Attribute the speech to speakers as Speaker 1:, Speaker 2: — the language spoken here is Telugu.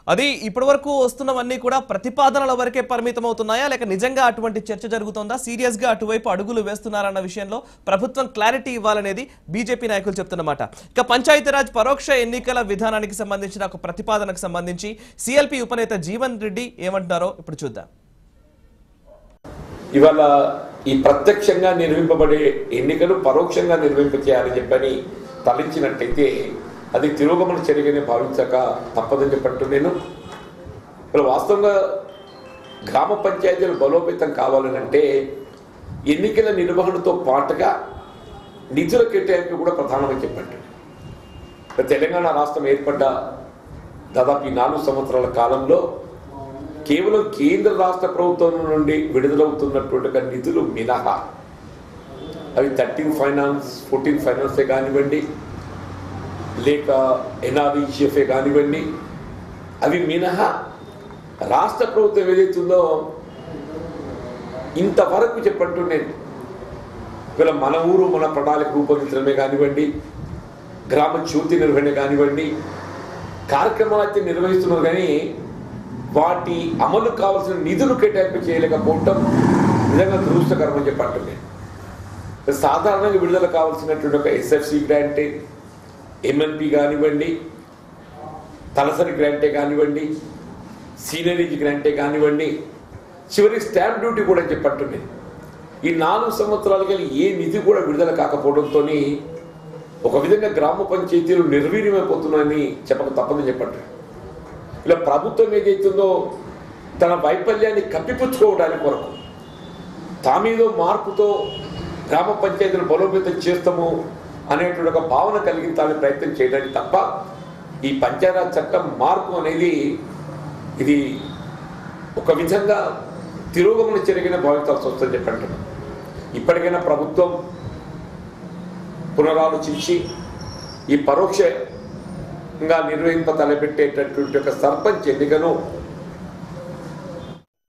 Speaker 1: అది ఇప్పటి వరకు వస్తున్నవన్నీ కూడా ప్రతిపాదనల వరకే పరిమితం అవుతున్నాయా లేక నిజంగా అటువంటి చర్చ జరుగుతోందా సీరియస్ గా అటువైపు అడుగులు వేస్తున్నారన్న విషయంలో ప్రభుత్వం క్లారిటీ ఇవ్వాలనేది బీజేపీ నాయకులు చెప్తున్నమాట ఇక పంచాయతీరాజ్ పరోక్ష ఎన్నికల విధానానికి సంబంధించిన ఒక ప్రతిపాదనకు సంబంధించి సిఎల్పి ఉపనేత జీవన్ రెడ్డి ఏమంటున్నారో ఇప్పుడు చూద్దాం
Speaker 2: ఇవాళ ఈ ప్రత్యక్షంగా నిర్వహింపబడే ఎన్నికలు పరోక్షంగా నిర్వహింప చేయాలని చెప్పని తలించినట్టయితే అది తిరోగమన చర్యగానే భావించక తప్పదని చెప్పట్టు నేను ఇప్పుడు వాస్తవంగా గ్రామ పంచాయతీలు బలోపేతం కావాలనంటే ఎన్నికల నిర్వహణతో పాటుగా నిధుల కేటాయింపు కూడా ప్రధానమని చెప్పట్టు తెలంగాణ రాష్ట్రం ఏర్పడ్డ దాదాపు ఈ నాలుగు సంవత్సరాల కాలంలో కేవలం కేంద్ర రాష్ట్ర ప్రభుత్వం నుండి విడుదలవుతున్నటువంటి ఒక నిధులు మినహా అవి థర్టీన్ ఫైనాన్స్ ఫోర్టీన్ ఫైనాన్సే కానివ్వండి లేక ఎన్ఆర్ఈసిఎఫ్ఏ కానివ్వండి అవి మినహా రాష్ట్ర ప్రభుత్వం ఏదైతుందో ఇంతవరకు చెప్పట్టు నేను ఇవాళ మన ఊరు మన ప్రణాళిక రూపొందించడమే కానివ్వండి గ్రామ జ్యోతి నిర్వహణ కానివ్వండి కార్యక్రమాలు అయితే నిర్వహిస్తున్నారు కానీ వాటి అమలు కావాల్సిన నిధులు కేటాయింపు చేయలేకపోవటం నిజంగా దురదృష్టకరం అని చెప్పి అంటున్నాను సాధారణంగా విడుదల కావాల్సినటువంటి ఒక ఎస్ఎఫ్సి గ్రాంటే ఎంఎన్పి కానివ్వండి తలసరి గ్రాంటే కానివ్వండి సీనియరేజ్ గ్రాంటే కానివ్వండి చివరికి స్టాంప్ డ్యూటీ కూడా చెప్పట్టున్నాయి ఈ నాలుగు సంవత్సరాలకి ఏ నిధి కూడా విడుదల కాకపోవడంతో ఒక విధంగా గ్రామ పంచాయతీలు నిర్వీర్యమైపోతున్నాయని చెప్పక తప్పదని చెప్పట్టు ఇలా ప్రభుత్వం ఏదైతుందో తన వైఫల్యాన్ని కప్పిపుచ్చుకోవడానికి కొరకు తామేదో మార్పుతో గ్రామ పంచాయతీలు బలోపేతం చేస్తాము అనేటువంటి ఒక భావన కలిగించాలని ప్రయత్నం చేయడానికి తప్ప ఈ పంచాయతీ చట్టం మార్పు అనేది ఇది ఒక విధంగా తిరోగమన చర్యగానే భావించాల్సి వస్తుందని చెప్పంటున్నాను ఇప్పటికైనా ప్రభుత్వం పునరాలోచించి ఈ పరోక్షంగా నిర్వహింప తలపెట్టేటటువంటి ఒక సర్పంచ్ ఎన్నికను